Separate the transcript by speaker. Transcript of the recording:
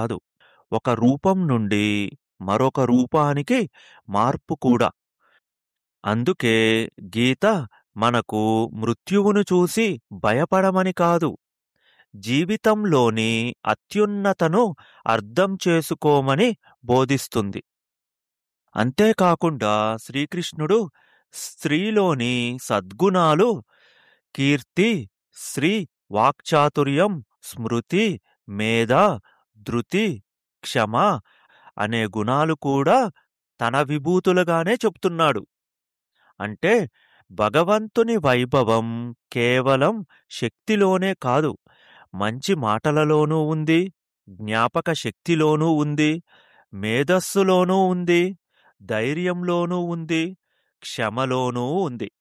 Speaker 1: కాదు. ఒక రూపం నుండి మరొక రూపానికి మార్పు కూడా. అందుకే గీత మనకు మృత్యువును చూసి భయపడమని కాదు. జీవితంలోని అత్యున్నతను అర్థం చేసుకోమని బోధిస్తుంది. అంతేకాకుండా శ్రీకృష్ణుడు స్త్రీలోని సద్గుణాలు కీర్తి, శ్రీ, వాక్చాతుర్యం, స్మృతి, మేధ, ధృతి, క్షమ అనే గుణాలు కూడా తన విభూతులుగానే చెప్తున్నాడు. అంటే భగవంతుని వైభవం కేవలం శక్తిలోనే కాదు, మంచి మాటలలోనూ ఉంది, జ్ఞాపక శక్తిలోనూ ఉంది, మేధస్సులోనూ ఉంది, ధైర్యంలోనూ ఉంది, క్షమలోనూ ఉంది.